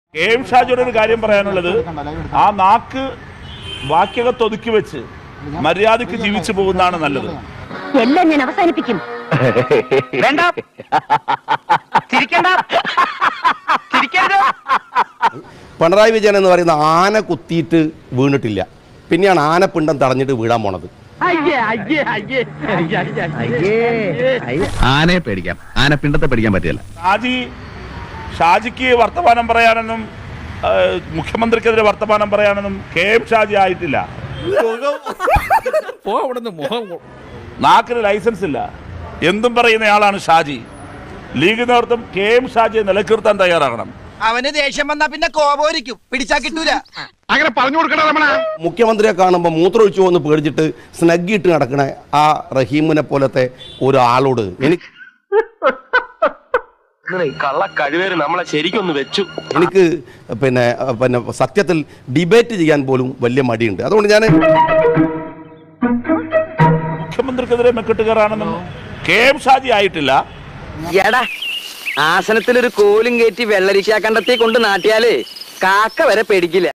K M ഷാജിയുടെ ഒരു കാര്യം പറയാനുള്ളത് ആ നാക്ക് വാക്യകത്ത് ഒതുക്കി വെച്ച് മര്യാദയ്ക്ക് ജീവിച്ചു പോകുന്നതാണ് നല്ലത് എല്ലാം ഞാൻ അവസാനിപ്പിക്കും വേണ്ട ചിരിക്കണ്ട ചിരിക്കരുത് പിണറായി വിജയൻ എന്ന് പറയുന്ന ആന കുത്തിയിട്ട് വീണിട്ടില്ല പിന്നെയാണ് ആനപ്പിണ്ടം തടഞ്ഞിട്ട് വീഴാൻ പോണത് ആനയെ പേടിക്കാം ആനപ്പിണ്ടത്തെ പേടിക്കാൻ പറ്റില്ല ഷാജി ഷാജിക്ക് വർത്തമാനം പറയാനൊന്നും ആ, മുഖ്യമന്ത്രിക്കെതിരെ വർത്തമാനം പറയാനൊന്നും കെ എം ഷാജി ആയിട്ടില്ല നാക്കിന് ലൈസൻസ് ഇല്ല എന്തും പറയുന്നയാളാണ് ഷാജി ലീഗ് നേതൃത്വം കെ എം ഷാജിയെ നിലനിർത്താൻ തയ്യാറാകണം അവന് ദേഷ്യം വന്നാ പിന്നെ കോപോരിക്കും പിടിച്ചാ കിട്ടൂല അങ്ങനെ പറഞ്ഞു കൊടുക്കണ രമണ മുഖ്യമന്ത്രിയെ കാണുമ്പോൾ മൂത്രമൊഴിച്ചു എന്ന് പേടിച്ചിട്ട് സ്നഗ്ഗിയിട്ട് നടക്കണ ആ റഹീമിനെ പോലത്തെ ഒരാളോട് എനിക്ക് കള്ള കഴിവേര് നമ്മളെ ശരിക്കൊന്ന് വെച്ചു എനിക്ക് പിന്നെ പിന്നെ സത്യത്തിൽ ഡിബേറ്റ് ചെയ്യാൻ പോലും വലിയ മടിയുണ്ട് അതുകൊണ്ട് ഞാൻ മുഖ്യമന്ത്രിക്കെതിരെ മെക്കിട്ട് കയറാനൊന്നും കെ എം ഷാജി ആയിട്ടില്ല എടാ ആസനത്തിൽ ഒരു കോലും കയറ്റി വെള്ളരിക്കാ കണ്ടത്തി കൊണ്ട് നാട്ടിയാലേ കാക്ക വരെ പേടിക്കില്ല